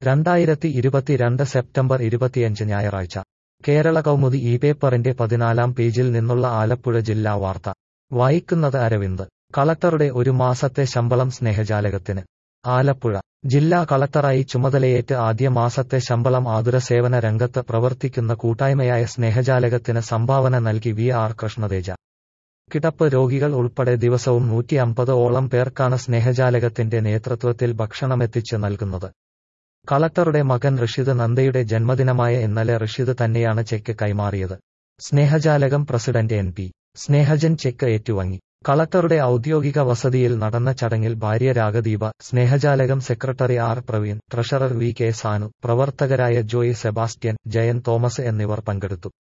രണ്ടായിരത്തി ഇരുപത്തിരണ്ട് സെപ്റ്റംബർ ഇരുപത്തിയഞ്ച് ഞായറാഴ്ച കേരള കൗമുദി ഈ പേപ്പറിന്റെ പതിനാലാം പേജിൽ നിന്നുള്ള ആലപ്പുഴ ജില്ലാ വാർത്ത വായിക്കുന്നത് അരവിന്ദ് കളക്ടറുടെ ഒരു മാസത്തെ ശമ്പളം സ്നേഹജാലകത്തിന് ആലപ്പുഴ ജില്ലാ കളക്ടറായി ചുമതലയേറ്റ് ആദ്യ മാസത്തെ ശമ്പളം ആതുര സേവന രംഗത്ത് പ്രവർത്തിക്കുന്ന കൂട്ടായ്മയായ സ്നേഹജാലകത്തിന് സംഭാവന നൽകി വി ആർ കൃഷ്ണതേജ കിടപ്പ് രോഗികൾ ഉൾപ്പെടെ ദിവസവും നൂറ്റി അമ്പത് ഓളം പേർക്കാണ് സ്നേഹജാലകത്തിന്റെ നേതൃത്വത്തിൽ ഭക്ഷണമെത്തിച്ച് നൽകുന്നത് കളക്ടറുടെ മകൻ ഋഷിത് നന്ദയുടെ ജന്മദിനമായ ഇന്നലെ ഋഷിത് തന്നെയാണ് ചെക്ക് കൈമാറിയത് Snehajalakam president N P Snehajan cheque ഏറ്റുവാങ്ങി കളക്ടറുടെ ഔദ്യോഗിക വസതിയിൽ നടന്ന ചടങ്ങിൽ ഭാര്യ Ragadeepa Snehajalakam secretary R Praveen treasurer V K Sanu പ്രവർത്തകരായ ജോയ് സെബാസ്റ്റ്യൻ ജയൻ തോമസ് എന്നിവർ പങ്കെടുത്തു